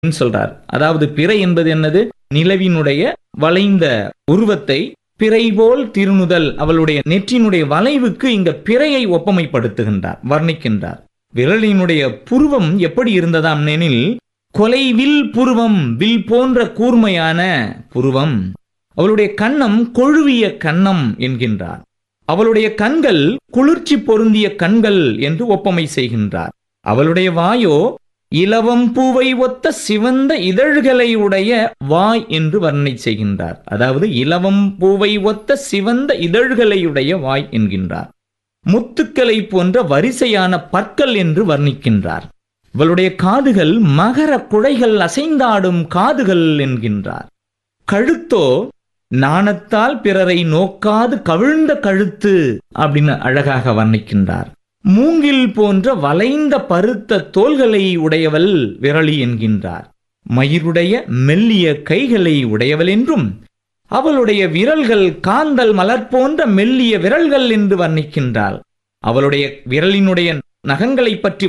சொல்றார் அதாவது பிறை என்பது என்னது நிலவினுடைய வளைந்த உருவத்தை பிறை போல் திருணுதல் அவளுடைய நெற்றினுடைய வளைவுக்கு இங்க பிறையை ஒப்பமைப்படுத்துகின்றார் வர்ணிக்கின்றார் விரலினுடைய புருவம் எப்படி இருந்ததாம் எனில் கொலைவில் புருவம் வில் போன்ற கூர்மையான புருவம் அவளுடைய கன்னம் கொழுவிய கன்னம் என்கின்றார் அவளுடைய கண்கள் குளிர்ச்சி பொருந்திய கண்கள் என்று ஒப்பமை செய்கின்றார் அவளுடைய வாயோ இலவம் பூவை ஒத்த சிவந்த இதழ்களை உடைய வாய் என்று வர்ணனை செய்கின்றார் அதாவது இலவம் பூவை ஒத்த சிவந்த இதழ்களையுடைய வாய் என்கின்றார் முத்துக்களை போன்ற வரிசையான பற்கள் என்று வர்ணிக்கின்றார் இவளுடைய காதுகள் மகர குழைகள் அசைந்தாடும் காதுகள் என்கின்றார் கழுத்தோ நாணத்தால் பிறரை நோக்காது கவிழ்ந்த கழுத்து அப்படின்னு அழகாக வர்ணிக்கின்றார் மூங்கில் போன்ற வளைந்த பருத்த தோள்களை உடையவள் விரலி என்கின்றார் மயிருடைய மெல்லிய கைகளை உடையவள் என்றும் அவளுடைய விரல்கள் காந்தல் மலர் போன்ற மெல்லிய விரல்கள் என்று வர்ணிக்கின்றாள் அவளுடைய விரலினுடைய நகங்களை பற்றி